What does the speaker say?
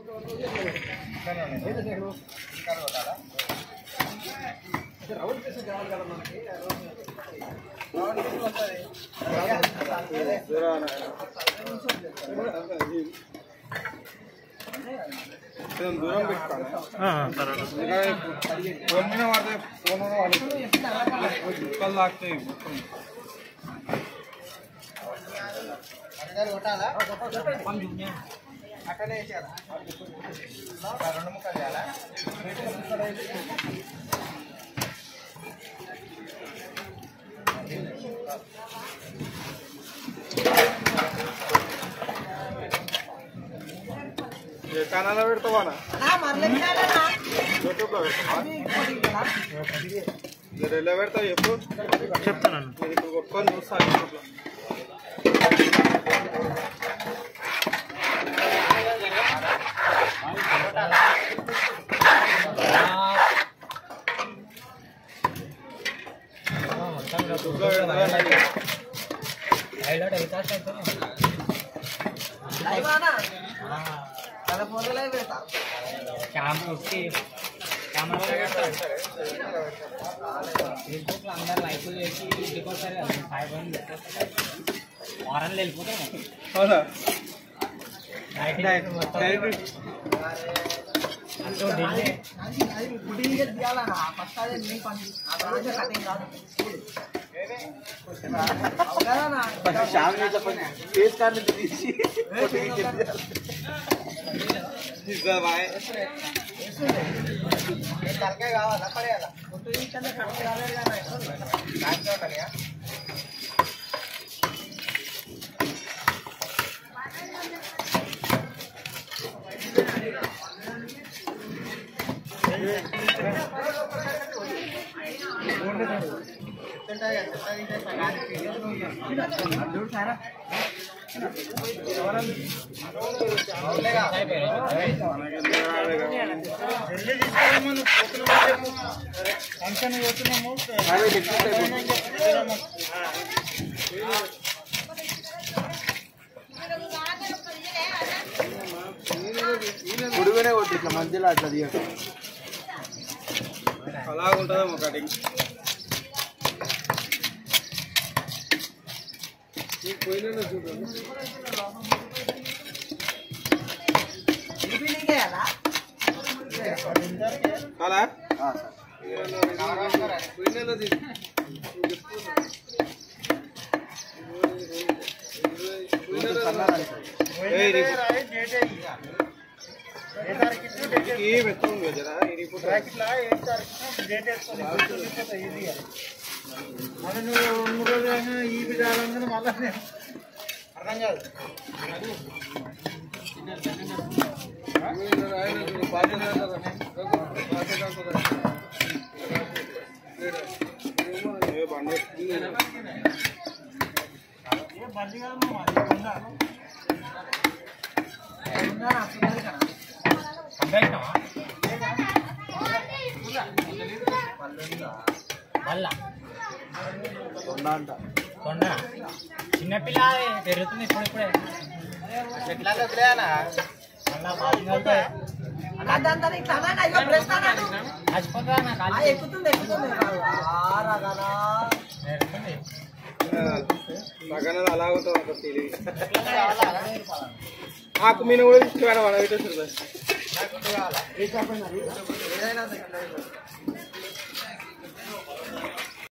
దూరం పెట్టుకోవాలి తర్వాత ఫోన్ మీద వాడితే ఫోన్ మీద వాడి ముక్కలు తాకుతాయి మొత్తం ఏ ఛానల్లో పెడతావా యూట్యూబ్లో పెడతావా మీరు ఎలా పెడతావు చెప్పు చెప్తాను నేను ఇప్పుడు కొట్టుకొని చూస్తాను యూట్యూబ్లో యూట్యూబ్లో పెడతాను అందరు లైఫ్ చేసి ఇంటికి వస్తారు కదా ఫైవ్ మంది వారాలు వెళ్ళిపోతాం అవునా నైట్ డైరెక్ట్ ఇస్తా బాయ్ ఉడిగానే కొట్టి ఇట్లా మధ్యలో అట్లా తీయటం అలాగుంటుందేమో కటింగ్ అలా ఈ పెట్టుకోండి కదా జరా ఇరిగిపోతుంది ఏ బండి మళ్ళా కొండ అంట కొండ చిన్నపిల్ల పెరుగుతుంది ఇప్పుడు ఇప్పుడే మళ్ళా బాగా వెళ్తాయి. చచ్చిపోతుందా నా కాలు పెరుగుతుంది పక్కన అలా అవుతుంది ఒక ఫీలింగ్ ఆకు మీన కూడా తీసుకురావడం అలా పెట్టేస్తుంది